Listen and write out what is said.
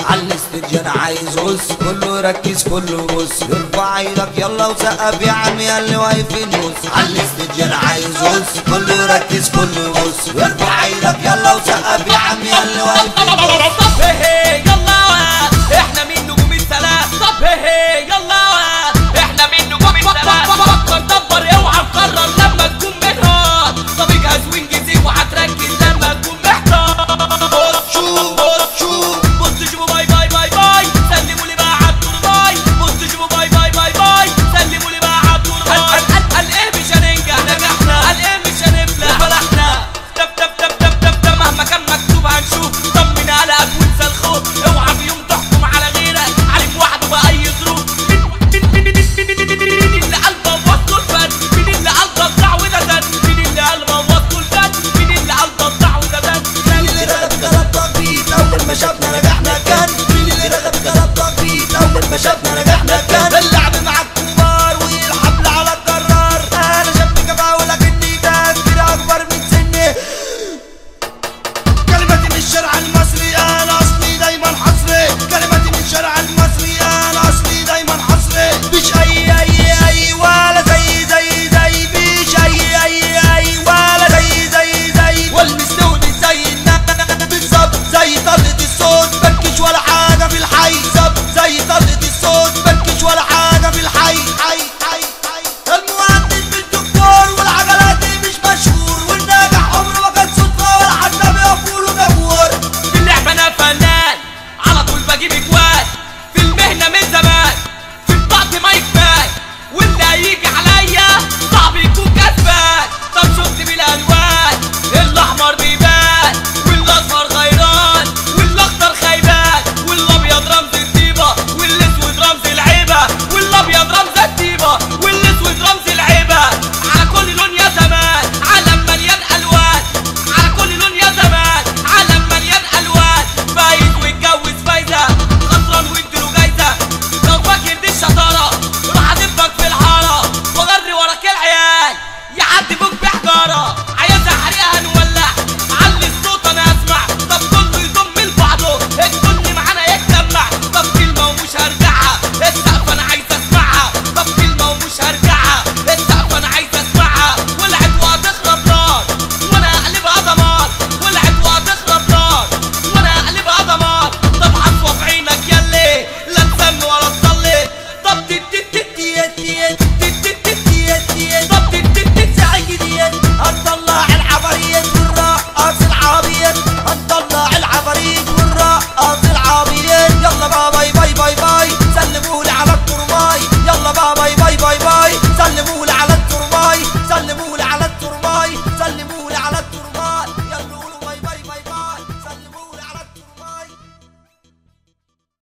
على الاستديو انا عايز غص كله يركز كله بص ارفع ايدك يلا وسقف يا عم يا اللي واقف في النص على الاستديو انا عايز غص كله يركز كله بص ارفع ايدك يلا وسقف يا عم يا اللي واقف في النص طب هي يلا احنا مين نجوم الثلاث طب هي يلا احنا مين نجوم الثلاث فكر دبر اوعى تقرر لما تكون منها طب اجهز وانجزي وهتركز لما تكون محتار بص شوف بص شوف بص شوفوا باي باي باي باي سلموا لي بقى عالدور باي بص شوفوا باي باي باي باي سلموا لي بقى عالدور باي قال قال قال ايه مش هننجح نجحنا قال ايه مش هنفلح فلحنا تب تب تب تب تب تب مهما كان مكتوب هنشوف طمن قلقك وانسى الخوف اوعى في يوم تحكم على غيرك عليك وحده بأي ظروف مين مين- مين- مين- مين- مين اللي قلبه وصله الفن مين اللي قلبه بتاعه ده ده مين اللي قلبه وصله الفن مين اللي قلبه بتاعه ده ده اللي ده بجد تطبيق اول ما شافنا